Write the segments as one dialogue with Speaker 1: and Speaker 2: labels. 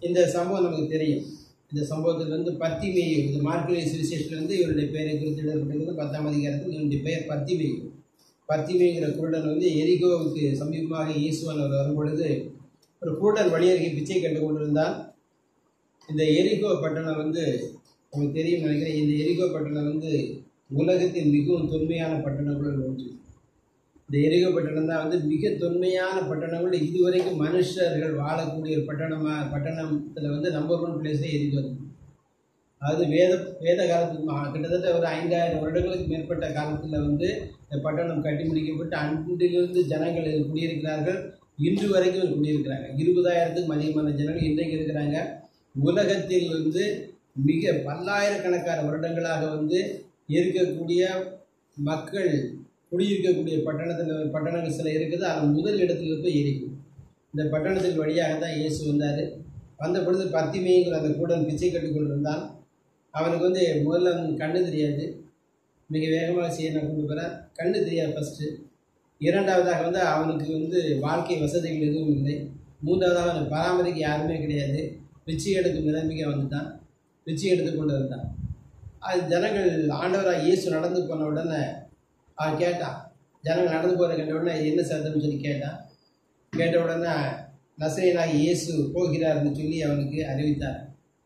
Speaker 1: இந்த சம்பவம் நமக்கு தெரியும் இந்த சம்பவத்தில் வந்து பத்திமேயு இந்த மார்க்கெட் சுவிசேஷத்துலேருந்து இவருடைய பெயரை குறித்து எழுதப்பட்டிருக்கிறது பத்தாம் அதிகாரத்தில் இவருடைய பெயர் பத்திமேயு பத்திமேங்கிற குருடன் வந்து எரிகோவுக்கு சமீபமாக இயேசுவன் அவர் வரும்பொழுது ஒரு குருடன் வழியருகே பிச்சை கண்டு கொண்டிருந்தான் இந்த எரிகோ பட்டணம் வந்து உங்களுக்கு தெரியும் நினைக்கிறேன் இந்த எரிகோ பட்டணம் வந்து உலகத்தின் மிகவும் தொன்மையான பட்டணங்கள் ஒன்று இந்த எரிகோ பட்டணம் தான் வந்து மிக தொன்மையான பட்டணங்கள் இதுவரைக்கும் மனுஷர்கள் வாழக்கூடிய ஒரு பட்டணமாக பட்டணத்தில் வந்து நம்பர் ஒன் பிளேஸே எரிகோ இருக்கு. அதாவது வேத வேத காலத்துக்கு மா- கிட்டத்தட்ட ஒரு ஐந்தாயிரம் வருடங்களுக்கு மேற்பட்ட காலத்தில் வந்து இந்த பட்டணம் கட்டி முடிக்கப்பட்டு அன்றிலிருந்து ஜனங்கள் இதில் குடியிருக்கிறார்கள் இன்று வரைக்கும் இதில் குடியிருக்கிறாங்க இருபதாயிரத்துக்கும் அதிகமான ஜனங்கள் இன்றைக்கு இருக்கிறாங்க உலகத்தில் வந்து மிக பல்லாயிரக்கணக்கான வருடங்களாக வந்து இருக்கக்கூடிய மக்கள் குடியிருக்கக்கூடிய பட்டணத்தில் பட்டணங்கள் சில இருக்குது அதில் முதல் இடத்துல போய் இருக்கும் இந்த பட்டணத்தின் வழியாக தான் இயேசு வந்தார் வந்த பொழுது பத்திமைங்கிற அந்த கூடன் பிச்சை கட்டி கொண்டிருந்தான் அவனுக்கு வந்து முதல்ல அவனுக்கு கண்ணு தெரியாது மிக வேகமாக செய்ய நான் கொண்டு போகிறேன் கண்ணு தெரியாது ஃபஸ்ட்டு இரண்டாவதாக வந்து அவனுக்கு வந்து வாழ்க்கை வசதிகள் எதுவும் இல்லை மூன்றாவதாக அவனுக்கு பராமரிக்க யாருமே கிடையாது பிச்சை எடுக்கும் நிலைமைக்கு வந்துட்டான் பிச்சை எடுத்து கொண்டு வந்தான் அது ஜனங்கள் ஆண்டவராக இயேசு நடந்து போன உடனே அவன் கேட்டான் ஜனங்கள் நடந்து போகிற கண்ட உடனே இது என்ன சத்தம்னு சொல்லி கேட்டான் கேட்ட உடனே நசரேனாகி இயேசு போகிறார்னு சொல்லி அவனுக்கு அறிவித்தார்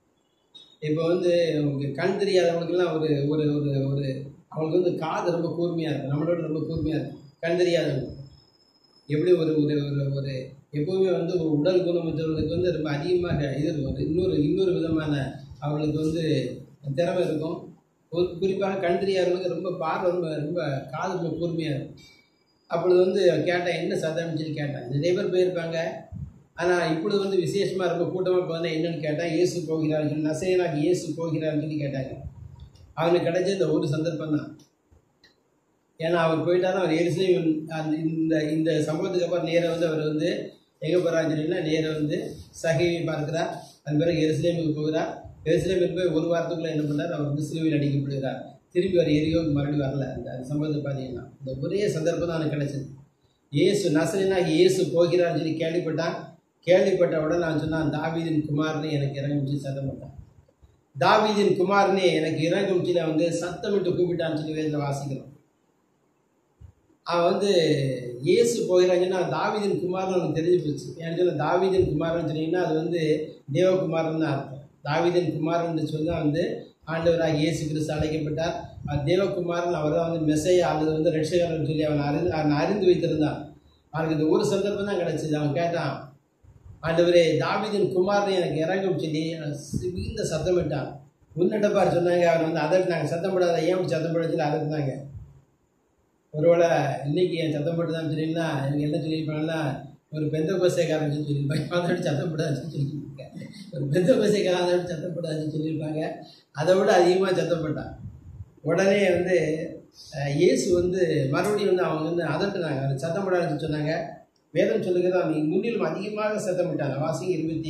Speaker 1: இப்போ வந்து உங்களுக்கு கண் தெரியாதவனுக்கெல்லாம் ஒரு ஒரு ஒரு ஒரு அவங்களுக்கு வந்து காது ரொம்ப கூர்மையாக இருக்கும் நம்மளோட ரொம்ப கூர்மையாக இருக்கும் கண் தெரியாதவங்க எப்படி ஒரு ஒரு ஒரு ஒரு எப்போவுமே வந்து ஒரு உடல் குணமற்றவர்களுக்கு வந்து ரொம்ப அதிகமாக இது இருக்கும் ஒரு இன்னொரு இன்னொரு விதமான அவங்களுக்கு வந்து திறமை இருக்கும் ஒரு குறிப்பாக கண் தெரியாதவங்களுக்கு ரொம்ப பார்வை ரொம்ப ரொம்ப காது ரொம்ப கூர்மையாக இருக்கும் அப்பொழுது வந்து கேட்டேன் என்ன சத்தம்னு சொல்லி கேட்டேன் நிறைய பேர் போயிருப்பாங்க ஆனால் இப்பொழுது வந்து விசேஷமாக ரொம்ப கூட்டமாக போனால் என்னன்னு கேட்டால் இயேசு போகிறார்னு சொல்லி நசையனாக்கு இயேசு போகிறார்னு சொல்லி கேட்டாங்க அவனுக்கு கிடைச்ச இந்த ஒரு சந்தர்ப்பம் தான் ஏன்னா அவர் போயிட்டாலும் அவர் எரிசலேம் அந்த இந்த இந்த சம்பவத்துக்கு அப்புறம் நேராக வந்து அவர் வந்து எங்கே போகிறான்னு சொன்னீங்கன்னா நேராக வந்து சகையை பார்க்கிறார் அதன் பிறகு எருசலேமுக்கு போகிறார் எருசலேமில் போய் ஒரு வாரத்துக்குள்ளே என்ன பண்ணார் அவர் வந்து சிலுவையில் அடிக்கப்படுகிறார் திருப்பி அவர் எரியோவுக்கு மறுபடியும் வரல அந்த அந்த சம்பவத்தை பார்த்தீங்கன்னா இந்த ஒரே சந்தர்ப்பம் தான் அவனுக்கு கிடைச்சது இயேசு நசரனாகி இயேசு போகிறார்னு சொல்லி கேள்விப்பட்டான் கேள்விப்பட்ட உடனே நான் சொன்னான் தாவீதின் குமாரனே எனக்கு இறங்கும் சொல்லி சத்தம் போட்டான் தாவீதின் குமாரனே எனக்கு இறங்கும் சொல்லி அவன் வந்து சத்தமிட்டு கூப்பிட்டான்னு சொல்லி வேதில் வாசிக்கிறோம் அவன் வந்து இயேசு போகிறாங்கன்னா தாவீதின் குமாரன் அவனுக்கு தெரிஞ்சு போச்சு ஏன்னு சொன்னால் தாவீதின் குமாரன் சொன்னீங்கன்னா அது வந்து தேவகுமாரன் தான் அர்த்தம் தாவீதின் குமாரன் சொன்னால் வந்து ஆண்டவராக இயேசு கிறிஸ்து அழைக்கப்பட்டார் அவர் தேவகுமாரன் அவர் தான் வந்து மெசையா அல்லது வந்து ரட்சகர்னு சொல்லி அவன் அறிந்து அவன் அறிந்து வைத்திருந்தான் அவனுக்கு இந்த ஒரு சந்தர்ப்பம் தான் கிடச்சிது அவன் கேட்டான் ஆண்டவரே தாவீதின் குமாரனை எனக்கு இறங்கும் சொல்லி மிகுந்த சத்தமிட்டான் உன்னிட்டப்பார் சொன்னாங்க அவர் வந்து அதட்டினாங்க சத்தம் போடாத ஏன் இப்படி சத்தம் போட சொல்லி அதட்டினாங்க ஒருவேளை இன்னைக்கு என் சத்தம் போட்டுதான் சொன்னீங்கன்னா எனக்கு என்ன சொல்லியிருப்பாங்கன்னா ஒரு பெந்த கோசைக்காரன் சொல்லியிருப்பாங்க அதோட சத்தம் போடாதுன்னு சொல்லியிருப்பாங்க ஒரு பெந்த கோசைக்காரன் அதோட சத்தம் போடாதுன்னு சொல்லியிருப்பாங்க அதை விட அதிகமாக சத்தம் போட்டான் உடனே வந்து அஹ், இயேசு வந்து மறுபடியும் வந்து அவங்க வந்து அதட்டுனாங்க அது சத்தம் போடாதுன்னு சொன்னாங்க வேதம் சொல்லுகிறது அவங்க முன்னிலும் அதிகமாக சத்தம் போட்டாங்க வாசிங்க இருபத்தி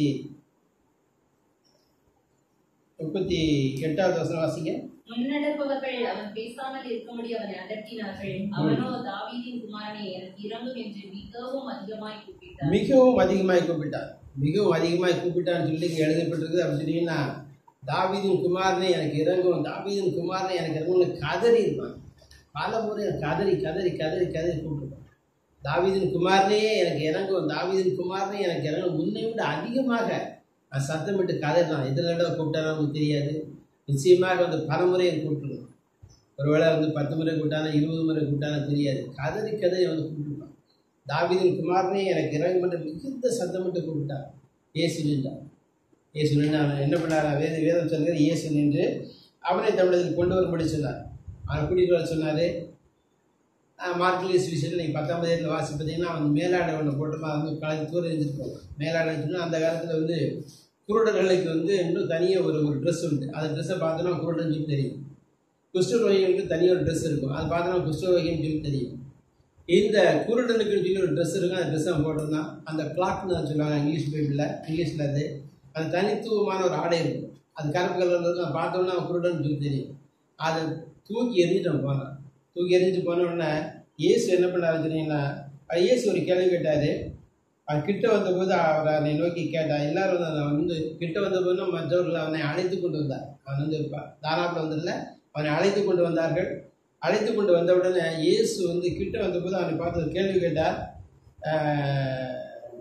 Speaker 1: முப்பத்தி எட்டாவது வசனம் வாசிங்க
Speaker 2: முன்னெடுப்பவர்கள் அவன் பேசாமல் இருக்கும்படி அவனை அதட்டினார்கள் அவனோ தாவீதின் குமாரனே எனக்கு இறங்கும் என்று மிகவும் அதிகமாய் கூப்பிட்டான்
Speaker 1: மிகவும் அதிகமாய் கூப்பிட்டான் மிகவும் அதிகமாய் கூப்பிட்டான்னு சொல்லி இங்கே எழுதப்பட்டிருக்குது அப்படி சொன்னீங்கன்னா தாவீதின் குமாரனே எனக்கு இறங்கும் தாவீதின் குமாரனே எனக்கு இறங்கும்னு கதறி இருப்பான் பல முறை கதறி கதறி கதறி கதறி கூப்பிட்டுருப்பான் தாவீதின் குமாரனே எனக்கு இறங்கும் தாவீதின் குமாரனே எனக்கு இறங்கும் உன்னை விட அதிகமாக நான் சத்தமிட்டு கதறினான் எத்தனை தடவை கூப்பிட்டாலும் நமக்கு தெரியாது நிச்சயமாக வந்து பல முறை கூப்பிட்டுருக்கோம் ஒருவேளை வந்து பத்து முறை கூப்பிட்டானா இருபது முறை கூப்பிட்டானா தெரியாது கதறி கதறி வந்து கூப்பிட்டுருப்பான் தாவீதின் குமாரனே எனக்கு இறங்கும் என்று மிகுந்த சத்தமிட்டு கூப்பிட்டான் இயேசு நின்றான் இயேசு நின்று அவன் என்ன பண்ணாரா வேத வேதம் சொல்கிற இயேசு நின்று அவனை தமிழகத்தில் கொண்டு வரும்படி சொன்னார் அவன் கூட்டிகிட்டு வர சொன்னார் மார்க்கலிஸ் விஷயத்தில் நீங்கள் பத்தாம் தேதியில் வாசி பார்த்தீங்கன்னா அவன் மேலாடை ஒன்று போட்டோமா அது வந்து கலந்து தூர எரிஞ்சிருப்போம் மேலாடைன்னு சொன்னால் அந்த காலத்தில் வந்து குருடர்களுக்கு வந்து இன்னும் தனியாக ஒரு ஒரு ட்ரெஸ் உண்டு அந்த ட்ரெஸ்ஸை பார்த்தோன்னா குருடன் சொல்லி தெரியும் குஷ்டரோகிகளுக்கு தனி ஒரு ட்ரெஸ் இருக்கும் அது பார்த்தோன்னா குஷ்டரோகின்னு சொல்லி தெரியும் இந்த குருடனுக்குன்னு சொல்லி ஒரு ட்ரெஸ் இருக்கும் அந்த ட்ரெஸ் அவன் போட்டிருந்தான் அந்த கிளாக்னு சொல்லுவாங்க இங்கிலீஷ் பைபிளில் இங்கிலீஷில் அது அது தனித்துவமான ஒரு ஆடை இருக்கும் அது கருப்பு கலரில் இருக்கும் அதை பார்த்தோன்னா அவன் குருடன் சொல்லி தெரியும் அதை தூக்கி எறிஞ்சிட்டு அவன் போனான் தூக்கி எறிஞ்சிட்டு போன உடனே இயேசு என்ன பண்ணாரு தெரியுங்களா அது இயேசு ஒரு கேள்வி கேட்டார் அவன் கிட்ட வந்தபோது அவர் அவனை நோக்கி கேட்டான் எல்லாரும் வந்து அவன் வந்து கிட்ட வந்தபோது மற்றவர்கள் அவனை அழைத்து கொண்டு வந்தார் அவன் வந்து தாராப்பில் வந்ததில்ல அவனை அழைத்து கொண்டு வந்தார்கள் அழைத்து கொண்டு வந்த உடனே இயேசு வந்து கிட்ட வந்தபோது அவனை பார்த்து ஒரு கேள்வி கேட்டார் ஆஹ்,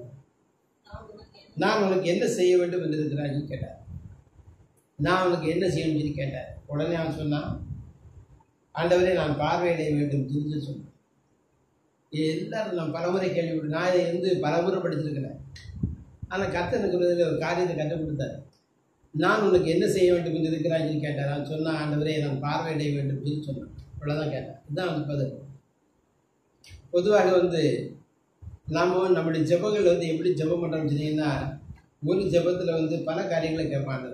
Speaker 1: நான் உனக்கு என்ன செய்ய வேண்டும் என்று இருக்கிறாய் கேட்டார் நான் உனக்கு என்ன செய்யணும் சொல்லி கேட்டார் உடனே அவன் சொன்னான் ஆண்டவரே நான் பார்வையிட வேண்டும் சொல்லி சொன்னான் எல்லாரும் நான் பலமுறை கேள்விப்பட்டு நான் இதை வந்து பலமுறை படிச்சிருக்கிறேன் ஆனால் கத்த எனக்கு ஒரு ஒரு காரியத்தை கற்றுக் கொடுத்தார் நான் உனக்கு என்ன செய்ய வேண்டும் என்று இருக்கிறாய் சொல்லி கேட்டார் அவன் சொன்னான் ஆண்டவரே நான் பார்வையிட வேண்டும் சொல்லி சொன்னான் அவ்வளோதான் கேட்டேன் இதுதான் வந்து பதில் பொதுவாக வந்து நாம் நம்முடைய ஜெபங்கள் வந்து எப்படி ஜெபம் பண்ணுறோம்னு சொன்னீங்கன்னா ஒரு ஜெபத்தில் வந்து பல காரியங்களை கேட்பாங்க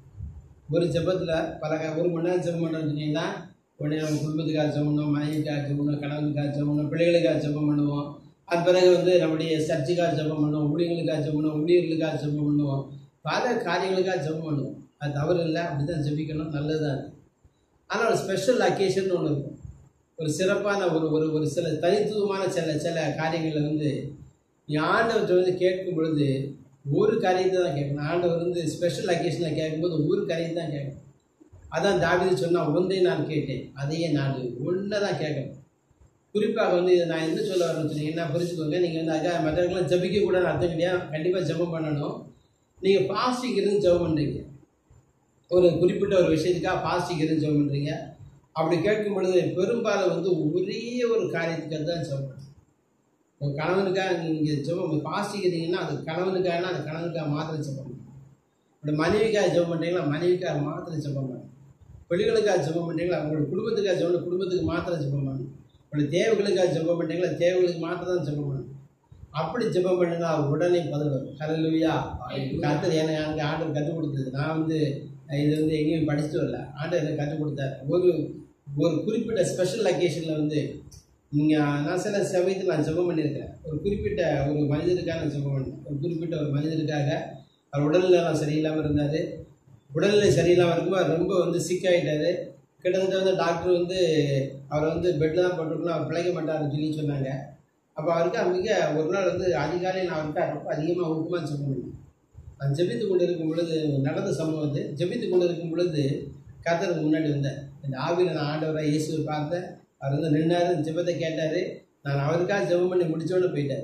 Speaker 1: ஒரு ஜெபத்தில் பல கா- ஒரு மணி நேரம் ஜெபம் பண்ணுறோம்னு சொன்னீங்கன்னா உடனே நம்ம குடும்பத்துக்காக ஜெபம் பண்ணுவோம் மனைவிக்காக ஜெபம் பண்ணுவோம் கணவனுக்காக ஜெபம் பண்ணுவோம் பிள்ளைகளுக்காக ஜெபம் பண்ணுவோம் அது பிறகு வந்து நம்முடைய சர்ச்சுக்காக ஜெபம் பண்ணுவோம் ஊழியர்களுக்காக ஜெபம் பண்ணுவோம் ஊழியர்களுக்காக ஜெபம் பண்ணுவோம் பல காரியங்களுக்காக ஜெபம் பண்ணுவோம் அது தவறு இல்லை அப்படி தான் ஜெபிக்கணும் நல்லது தான் ஆனால் ஒரு ஸ்பெஷல் அக்கேஷன் ஒன்று இருக்கும் ஒரு சிறப்பான ஒரு ஒரு ஒரு சில தனித்துவமான சில சில காரியங்களை வந்து நீ ஆண்டவர்கிட்ட வந்து கேட்கும் பொழுது ஒரு காரியத்தை தான் கேட்கணும் ஆண்டவர் வந்து ஸ்பெஷல் அக்கேஷனில் கேட்கும்போது ஒரு காரியத்தை தான் கேட்கணும் அதான் தாவிது சொன்னா ஒன்றை நான் கேட்டேன் அதையே நான் ஒன்றை தான் கேட்கணும் குறிப்பாக வந்து இதை நான் என்ன சொல்ல வரேன்னு சொன்னீங்கன்னா புரிஞ்சுக்கோங்க நீங்கள் வந்து அக்கா மற்றவர்களாம் ஜபிக்க கூட அர்த்தம் கிடையாது கண்டிப்பாக ஜெபம் பண்ணணும் நீங்கள் பாஸ்டிங் இருந்து ஜெபம் பண்ணுறீங்க ஒரு குறிப்பிட்ட ஒரு விஷயத்துக்காக பாஸ்டிங் இருந்து ஜெபம் பண்ணுறீங்க அப்படி கேட்கும் பொழுது பெரும்பாலும் வந்து ஒரே ஒரு காரியத்துக்காக தான் ஜெபம் பண்ணணும் உங்கள் கணவனுக்காக நீங்கள் ஜெபம் பாஸ்டிங் இருந்தீங்கன்னா அது கணவனுக்காகனா அது கணவனுக்காக மாத்திரம் ஜெபம் பண்ணணும் இப்படி மனைவிக்காக ஜெபம் பண்ணுறீங்களா மனைவிக்காக மாத்திரம் ஜெபம் பண்ணணும் பிள்ளைகளுக்காக ஜெபம் பண்ணுறீங்களா உங்களோட குடும்பத்துக்காக ஜெபம் குடும்பத்துக்கு மாத்திரம் ஜெபம் பண்ணணும் உங்களோட தேவைகளுக்காக ஜெபம் பண்ணுறீங்களா தேவைகளுக்கு மாத்திரம் தான் ஜெபம் பண்ணணும் அப்படி ஜெபம் பண்ணுங்க உடனே பதில் வரும் ஹalleluya கர்த்தர் எனக்கு எனக்கு ஆண்டவர் கற்றுக் கொடுத்தது நான் வந்து அஹ், இது வந்து எங்கேயும் படிச்சுட்டு வரல ஆண்டவர் எனக்கு கற்றுக் கொடுத்தாரு ஒரு ஒரு குறிப்பிட்ட ஸ்பெஷல் அக்கேஷனில் வந்து நீங்கள் நான் சில சமயத்தில் நான் ஜெபம் பண்ணியிருக்கிறேன் ஒரு குறிப்பிட்ட ஒரு மனிதருக்காக நான் ஜெபம் பண்ணேன் ஒரு குறிப்பிட்ட ஒரு மனிதருக்காக அவர் உடல்நலம் சரியில்லாமல் இருந்தார் உடல்நிலை சரியில்லாமல் இருக்கும்போது அவர் ரொம்ப வந்து சிக்காயிட்டாரு கிட்டத்தட்ட வந்து டாக்டர் வந்து அவரை வந்து பெட்டில் தான் போட்டுருக்கணும் அவர் பிழைக்க மாட்டாருன்னு சொல்லி சொன்னாங்க அப்போ அவருக்கு மிக ஒரு நாள் வந்து அதிகாலையில் நான் அவர்கிட்ட ரொம்ப அதிகமாக ஊக்கமாக ஜெபம் பண்ணேன் நான் ஜெபித்து கொண்டு இருக்கும் பொழுது நடந்த சம்பவம் வந்து ஜெபித்து கொண்டு இருக்கும் பொழுது கர்த்தருக்கு முன்னாடி வந்தேன் இந்த ஆவியில் நான் ஆண்டவரை இயேசுவை பார்த்தேன் அவர் வந்து நின்னாரு ஜெபத்தை கேட்டார் நான் அவருக்காக ஜெபம் பண்ணி முடிச்சோன்னு போயிட்டார்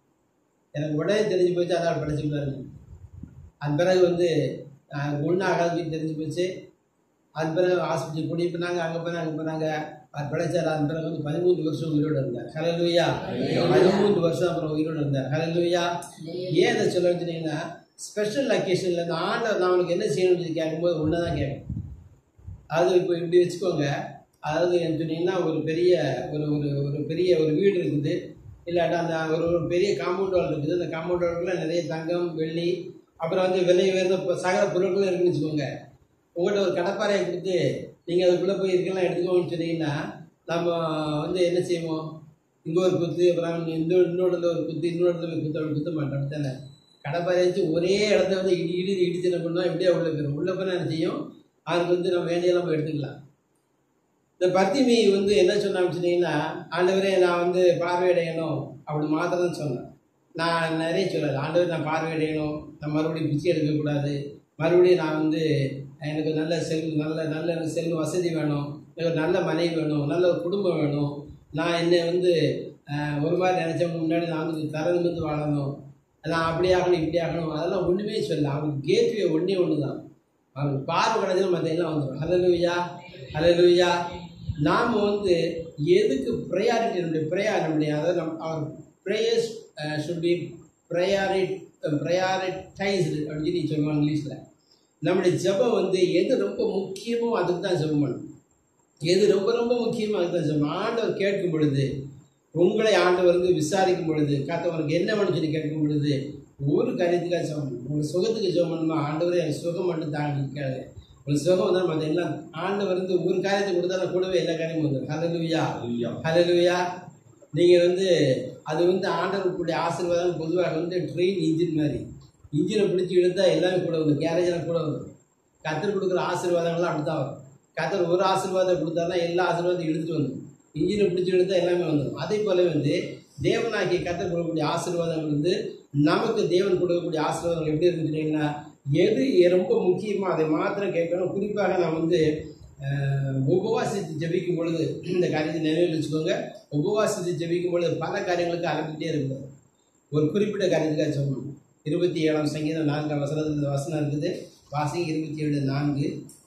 Speaker 1: எனக்கு உடனே தெரிஞ்சு போச்சு அதான் படிச்சுக்கிட்டாருங்க அது பிறகு வந்து ஒன்றும் ஆகாதுன்னு தெரிஞ்சு போச்சு அது பிறகு ஹாஸ்பிட்டல் கூட்டிட்டு போனாங்க அங்கே போனாங்க அங்கே போனாங்க அது பிழைச்சார் அது பிறகு வந்து பதிமூன்று வருஷம் உயிரோடு இருந்தார் ஹலலுயா பதிமூன்று வருஷம் அப்புறம் உயிரோடு இருந்தார் ஹலலுயா ஏன் அதை சொல்ல வச்சுட்டீங்கன்னா ஸ்பெஷல் அக்கேஷனில் இந்த ஆண்டவர் நான் உனக்கு என்ன செய்யணும்னு சொல்லி கேட்கும்போது ஒன்று தான் கேட்கும் அது இப்போ இப்படி வச்சுக்கோங்க அதாவது என்ன சொன்னீங்கன்னா ஒரு பெரிய ஒரு ஒரு ஒரு பெரிய ஒரு வீடு இருக்குது இல்லாட்டா அந்த ஒரு ஒரு பெரிய காம்பவுண்ட் வால் இருக்குது அந்த காம்பவுண்ட் வால்குள்ள நிறைய தங்கம் வெள்ளி அப்புறம் வந்து விலை உயர்ந்த பொ- சகல பொருட்களும் இருக்குன்னு வச்சுக்கோங்க உங்கள்கிட்ட ஒரு கடப்பாறையை கொடுத்து நீங்கள் அதுக்குள்ளே போய் இருக்கலாம் எடுத்துக்கோங்கன்னு சொன்னீங்கன்னா நம்ம வந்து என்ன செய்வோம் இங்கே ஒரு குத்து அப்புறம் இந்த இன்னொரு இடத்துல ஒரு குத்து இன்னொரு இடத்துல ஒரு குத்து அப்படி குத்த மாட்டோம் அப்படித்தானே கடப்பாறை வச்சு ஒரே இடத்துல வந்து இடி இடி இடிச்சு என்ன பண்ணுவோம் எப்படியே உள்ள போயிடும் உள்ள போனால் என்ன செய்யும் அவருக்கு வந்து நம்ம வேண்டியெல்லாம் போய் எடுத்துக்கலாம் இந்த பத்திமி வந்து என்ன சொன்னான்னு சொன்னீங்கன்னா ஆண்டவரே நான் வந்து பார்வையடையணும் அப்படி மாத்திரம் சொன்னேன் நான் நிறைய சொல்லலை ஆண்டவர் நான் பார்வையடையணும் நான் மறுபடியும் பிச்சை எடுக்கக்கூடாது மறுபடியும் நான் வந்து எனக்கு நல்ல செல் நல்ல நல்ல செல் வசதி வேணும் எனக்கு ஒரு நல்ல மனைவி வேணும் நல்ல ஒரு குடும்பம் வேணும் நான் என்னை வந்து அஹ், ஒரு மாதிரி நினச்சவங்க முன்னாடி நான் வந்து தர நிமிர்ந்து வாழணும் நான் அப்படி ஆகணும் இப்படி ஆகணும் அதெல்லாம் ஒன்றுமே சொல்லல அவனுக்கு கேட்வே ஒன்றே ஒன்று தான் அவனுக்கு பார்வை கிடைச்சது மற்ற எல்லாம் வந்துடும் ஹலலுயா ஹலலுயா நாம் வந்து எதுக்கு ப்ரையாரிட்டி நம்முடைய ப்ரையா நம்முடைய அதாவது நம் அவர் ப்ரேயர்ஸ் ஷுட் பி ப்ரையாரிட் ப்ரையாரிட்டைஸ்டு அப்படின்னு சொல்லி சொல்லுவாங்க இங்கிலீஷில் நம்முடைய ஜெபம் வந்து எது ரொம்ப முக்கியமோ அதுக்கு தான் ஜெபம் பண்ணணும் எது ரொம்ப ரொம்ப முக்கியமோ அதுக்கு தான் ஜெபம் ஆண்டவர் கேட்கும் பொழுது உங்களை ஆண்டவர் வந்து விசாரிக்கும் பொழுது காத்தவனுக்கு என்ன வேணும்னு சொல்லி கேட்கும் பொழுது ஒரு காரியத்துக்காக ஜெபம் பண்ணணும் உங்களுக்கு சுகத்துக்கு ஜெபம் பண்ணணுமா ஆண்டவரே எனக்கு சுகம் மட்டும் தாண்டி கேளு உங்களுக்கு சுகம் வந்தால் மற்ற எல்லாம் ஆண்டவர் வந்து ஒரு காரியத்தை கொடுத்தாலும் கூடவே எல்லா காரியமும் வந்துடும் ஹalleluya ஹalleluya நீங்கள் வந்து அது வந்து ஆண்டவருக்குடைய ஆசீர்வாதம் பொதுவாக வந்து ட்ரெயின் இன்ஜின் மாதிரி இன்ஜினை பிடிச்சி இழுத்தா எல்லாமே கூட வந்து கேரேஜில் கூட வந்துடும் கத்தர் கொடுக்குற ஆசீர்வாதங்கள்லாம் அப்படி தான் வரும் கத்தர் ஒரு ஆசீர்வாதம் கொடுத்தாருன்னா எல்லா ஆசீர்வாதத்தையும் இழுத்துட்டு வந்துடும் இன்ஜினை பிடிச்சி இழுத்தா எல்லாமே வந்துடும் அதே போல வந்து தேவனாகிய கத்தர் கொடுக்கக்கூடிய ஆசீர்வாதங்கள் வந்து நமக்கு தேவன் கொடுக்கக்கூடிய ஆசீர்வாதங்கள் எப்படி இருக்குன்னு எது ரொம்ப முக்கியமாக அதை மாத்திரம் கேட்கணும் குறிப்பாக நான் வந்து அஹ், உபவாசித்து ஜெபிக்கும் பொழுது இந்த காரியத்தை நினைவில் வச்சுக்கோங்க உபவாசித்து ஜெபிக்கும் பொழுது பல காரியங்களுக்கு அறந்துகிட்டே இருக்குது ஒரு குறிப்பிட்ட காரியத்துக்காக சொல்லணும் இருபத்தி ஏழாம் சங்கீதம் நான்காம் வசனத்தில் இந்த வசனம் இருக்குது வாசி இருபத்தி ஏழு நான்கு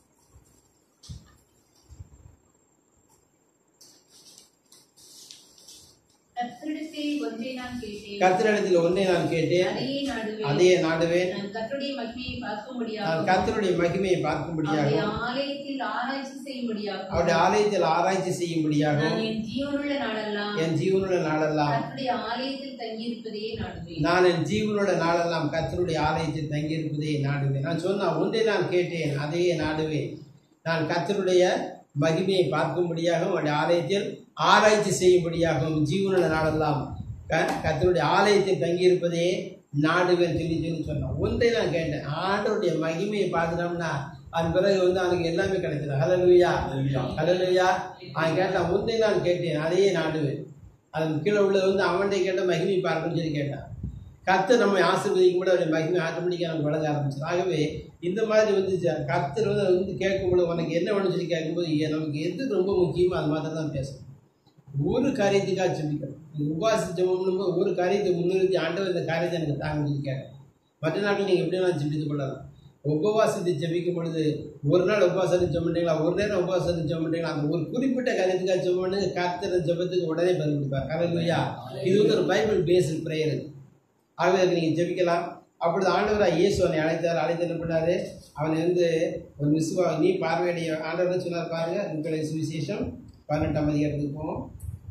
Speaker 2: கர்த்தரிடத்தில் ஒன்றை நான் கேட்டேன்
Speaker 1: கர்த்தரிடத்தில் ஒன்றை நான் கேட்டேன்
Speaker 2: அதையே நாடுவேன்
Speaker 1: அதையே நாடுவேன்
Speaker 2: நான் கர்த்தருடைய மகிமையை
Speaker 1: நான்
Speaker 2: பார்க்கும்படியாக
Speaker 1: கர்த்தருடைய மகிமையை
Speaker 2: அவருடைய
Speaker 1: பார்க்கும்படியாகவும்
Speaker 2: ஆலயத்தில் ஆராய்ச்சி செய்யும்படியாக
Speaker 1: அவருடைய ஆலயத்தில் ஆராய்ச்சி செய்யும்படியாகவும்
Speaker 2: நான் என் ஜீவனுள்ள நாளெல்லாம்
Speaker 1: என் ஜீவனுள்ள நாளெல்லாம்
Speaker 2: கர்த்தருடைய ஆலயத்தில் தங்கியிருப்பதையே நாடுவேன்
Speaker 1: நான் என் ஜீவனோட நாளெல்லாம் கர்த்தருடைய ஆலயத்தில் தங்கியிருப்பதை நாடுவேன் நான் சொன்ன ஒன்றை நான் கேட்டேன் அதையே நாடுவேன் நான் கர்த்தருடைய மகிமையை பார்க்கும்படியாகவும் அவருடைய ஆலயத்தில் ஆராய்ச்சி செய்யும்படியாகவும் ஜீவனோட நாளெல்லாம் க கர்த்தருடைய ஆலயத்தில் தங்கியிருப்பதே நாடுவேன் சொல்லி சொல்லி சொன்னான் ஒன்றை நான் கேட்டேன் ஆண்டவருடைய மகிமையை பார்த்துட்டோம்னா அதன் பிறகு வந்து அவனுக்கு எல்லாமே கிடைச்சிடும் ஹலலுயா ஹலலுயா அவன் கேட்டான் ஒன்றை நான் கேட்டேன் அதையே நாடுவேன் அதன் கீழே உள்ளது வந்து அவன்கிட்ட கேட்ட மகிமை பார்க்கணும்னு சொல்லி கேட்டான் கர்த்தர் நம்மை ஆசீர்வதிக்கும் போது அவருடைய மகிமை ஆட்டோமேட்டிக்காக நமக்கு வழங்க ஆரம்பிச்சு ஆகவே இந்த மாதிரி வந்து ஜ- கர்த்தர் வந்து வந்து கேட்கும்போது உனக்கு என்ன வேணும்னு சொல்லி கேட்கும்போது ஏ, நமக்கு எது ரொம்ப முக்கியமோ அது மாதிரி தான் பேசணும் ஒரு காரியத்துக்காக ஜெபிக்கணும் நீங்க உபவாசி ஜெபம்னு போது ஒரு காரியத்தை முன்னிறுத்தி ஆண்டவர் இந்த காரியத்தை எனக்கு தாங்க சொல்லி கேட்கணும் மற்ற நாட்கள் நீங்கள் எப்படி வேணாலும் ஜெபித்து கொள்ளலாம் உபவாசத்தை ஜெபிக்கும் பொழுது ஒரு நாள் உபவாசத்தை ஜெபம் பண்ணீங்களா ஒரு நேரம் உபவாசத்தை ஜெபம் பண்ணீங்களா அந்த ஒரு குறிப்பிட்ட காரியத்துக்காக ஜெபம் பண்ணுங்க கர்த்தர் ஜெபத்துக்கு உடனே பதில் கொடுப்பார் ஹalleluya இது வந்து ஒரு பைபிள் பேஸ்டு ப்ரேயர் இது ஆகவே அதுக்கு நீங்கள் ஜெபிக்கலாம் அப்பொழுது ஆண்டவராக இயேசு அவனை அழைத்தார் அழைத்து என்ன பண்ணாரு அவனை வந்து ஒரு விசுவா நீ பார்வையடைய ஆண்டவர் சொன்னார் பாருங்க உங்களை சுவிசேஷம் பதினெட்டாம் அதிகாரத்துக்கு போவோம்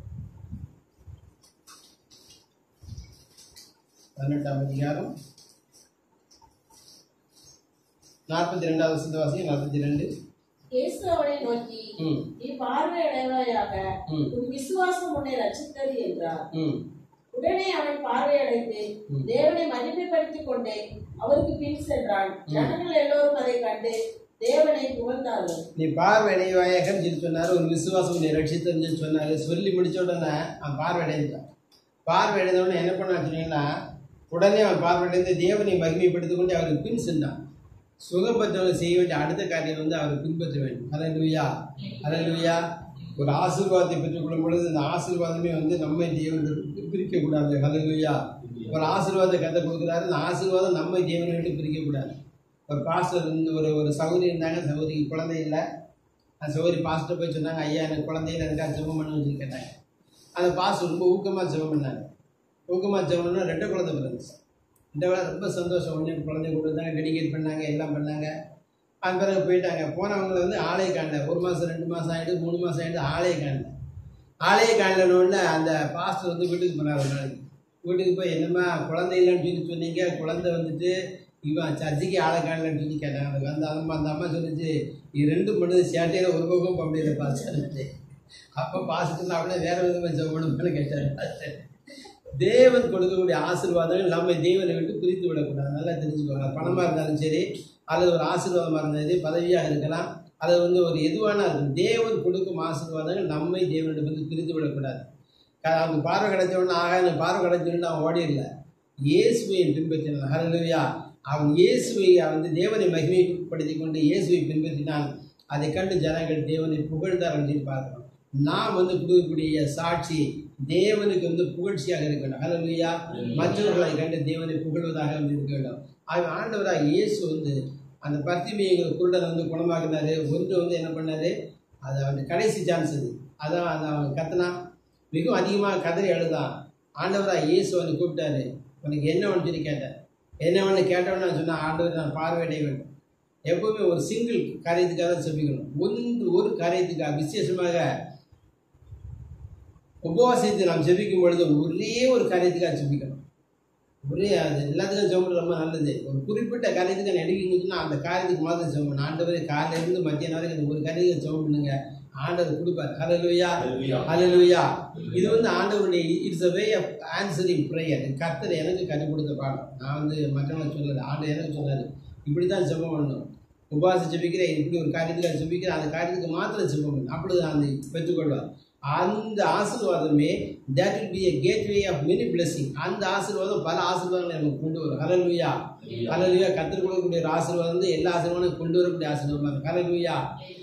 Speaker 1: பதினெட்டாம் அதிகாரம் நாற்பத்தி ரெண்டாவது சிந்தவாசி நாற்பத்தி ரெண்டு
Speaker 3: இயேசு அவனை நோக்கி
Speaker 1: ம்
Speaker 3: நீ பார்வையடைவாயாக
Speaker 1: ம்
Speaker 3: உன் விசுவாசம் உன்னை ரட்சித்தது என்றார்
Speaker 1: ம்
Speaker 3: உடனே அவன் பார்வையடைந்து
Speaker 1: ம்.
Speaker 3: தேவனை மகிமைப்படுத்திக் கொண்டே அவருக்கு பின் சென்றான் ஜனங்கள் எல்லோரும் அதை கண்டு தேவனை புகழ்ந்தார்கள்
Speaker 1: நீ பார்வையடைவாயகன்னு சொல்லி சொன்னார் ஒரு விசுவாசம் நீ ரட்சித்தன்னு சொல்லி சொன்னார் சொல்லி முடிச்ச உடனே அவன் பார்வையடைந்தான் பார்வையடைந்த உடனே என்ன பண்ணான்னு சொன்னீங்கன்னா உடனே அவன் பார்வையடைந்து தேவனை மகிமைப்படுத்திக் கொண்டு அவருக்கு பின் சென்றான் சுகப்பற்றவர்கள் செய்ய வேண்டிய அடுத்த காரியம் வந்து அவரை பின்பற்ற வேண்டும் அலலுயா அலலுயா ஒரு ஆசீர்வாதத்தை பெற்றுக்கொள்ளும் பொழுது இந்த ஆசீர்வாதமே வந்து நம்மை தேவனுக்கு பிரிக்கக்கூடாது அலலுயா ஒரு ஆசீர்வாதத்தை கத்த கொடுக்குறாரு அந்த ஆசீர்வாதம் நம்மை தேவனை விட்டு பிரிக்கக்கூடாது ஒரு பாஸ்டர் இருந்து ஒரு ஒரு சகோதரி இருந்தாங்க சகோதரிக்கு குழந்தை இல்லை அந்த சகோதரி பாஸ்டர் போய் சொன்னாங்க ஐயா எனக்கு குழந்தை இல்லை எனக்காக ஜெபம் பண்ணுன்னு சொல்லி கேட்டாங்க அந்த பாஸ்டர் ரொம்ப ஊக்கமாக ஜெபம் பண்ணாங்க ஊக்கமாக ஜெபம் பண்ணா ரெண்டு குழந்தை பிறந்துச்சு இந்த வேலை ரொம்ப சந்தோஷம் ஒன்று குழந்தை கொடுத்தாங்க டெடிகேட் பண்ணாங்க எல்லாம் பண்ணாங்க அது பிறகு போயிட்டாங்க போனவங்களை வந்து ஆளையை காணல ஒரு மாதம் ரெண்டு மாதம் ஆகிட்டு மூணு மாதம் ஆகிட்டு ஆளையை காணல ஆளையை காணலன்னு அந்த பாஸ்டர் வந்து வீட்டுக்கு போனார் ஒரு நாளைக்கு வீட்டுக்கு போய் என்னம்மா குழந்தை இல்லைன்னு சொல்லி சொன்னீங்க குழந்தை வந்துட்டு இவன் சர்ச்சைக்கு ஆளை காணலன்னு சொல்லி கேட்டாங்க அதுக்கு அந்த அம்மா அந்த அம்மா சொல்லிச்சு இது ரெண்டும் பண்ணுது சேட்டையில் ஒரு பக்கம் போக முடியல பாஸ்டர் அப்போ பாஸ்டர் அப்படியே வேற விதமாக ஜெபம் கேட்டார் தேவன் கொடுக்கக்கூடிய ஆசீர்வாதங்கள் நம்ம தேவனை விட்டு பிரித்து விடக்கூடாது நல்லா தெரிஞ்சுக்கோங்க பணமாக இருந்தாலும் சரி அல்லது ஒரு ஆசீர்வாதமாக இருந்தாலும் சரி பதவியாக இருக்கலாம் அது வந்து ஒரு எதுவானா இருக்கும் தேவன் கொடுக்கும் ஆசீர்வாதங்கள் நம்மை தேவனிடமிருந்து பிரித்து விடக்கூடாது க- அவங்க பார்வை கிடைச்ச உடனே ஆகா எனக்கு பார்வை கிடைச்சோன்னு அவன் ஓடிடல இயேசுவை பின்பற்றினான் ஹalleluya அவன் இயேசுவை வந்து தேவனை மகிமைப்படுத்தி கொண்டு இயேசுவை பின்பற்றினான் அதை கண்டு ஜனங்கள் தேவனை புகழ்ந்தார்கள் சொல்லி பார்க்கிறோம் நாம் வந்து கொடுக்கக்கூடிய சாட்சி தேவனுக்கு வந்து புகழ்ச்சியாக இருக்க வேண்டும் ஹalleluya மற்றவர்களை கண்டு தேவனை புகழ்வதாக வந்து இருக்க வேண்டும் ஆக ஆண்டவராக இயேசு வந்து அந்த பர்த்திமைங்கிற குருடன் வந்து குணமாக்குனாரு ஒன்று வந்து என்ன பண்ணாரு அது அவன் கடைசி சான்ஸ் அது அதான் அந்த அவன் கத்துனா மிகவும் அதிகமாக கதறி அழுதான் ஆண்டவராக இயேசு அவனை கூப்பிட்டாரு உனக்கு என்ன வேணும்னு சொல்லி கேட்டேன் என்ன வேணும் கேட்டவன சொன்னால் ஆண்டவர் நான் பார்வையிட வேண்டும் எப்பவுமே ஒரு சிங்கிள் காரியத்துக்காக தான் செபிக்கணும் ஒன்று ஒரு காரியத்துக்காக விசேஷமாக உபவாசத்தை நாம் ஜெபிக்கும் பொழுது ஒரே ஒரு காரியத்துக்காக ஜெபிக்கணும் ஒரே அது எல்லாத்துக்கும் ஜெபம் ரொம்ப நல்லது ஒரு குறிப்பிட்ட காரியத்துக்கு நடிக்கிங்கன்னா அந்த காரியத்துக்கு மாத்திரம் ஜெபம் பண்ணணும் ஆண்டவரே காலையில இருந்து மத்தியானம் வரைக்கும் இந்த ஒரு காரியத்துக்கு ஜெபம் பண்ணுங்க ஆண்டவர் கொடுப்பார் ஹalleluya ஹalleluya இது வந்து ஆண்டவருடைய it's a way of answering prayer கர்த்தர் எனக்கு கற்றுக் கொடுத்த பாடம் நான் வந்து மற்றவங்க சொல்லலை ஆண்டவர் எனக்கு சொன்னார் இப்படி தான் ஜெபம் பண்ணணும் உபவாசம் ஜெபிக்கிறேன் இப்படி ஒரு காரியத்துக்காக ஜெபிக்கிறேன் அந்த காரியத்துக்கு மாத்திரம் ஜெபம் பண்ணணும் அப்பொழுது அந்த பெற்றுக்கொள்வார் அந்த ஆசீர்வாதமே that will be a gateway of many blessing அந்த ஆசீர்வாதம் பல ஆசீர்வாதங்களை நமக்கு கொண்டு வரும் ஹalleluya ஹalleluya கத்தர் கொடுக்கக்கூடிய ஒரு ஆசீர்வாதம் வந்து எல்லா ஆசீர்வாதமும் கொண்டு வரக்கூடிய ஆசீர்வாதம் ஹalleluya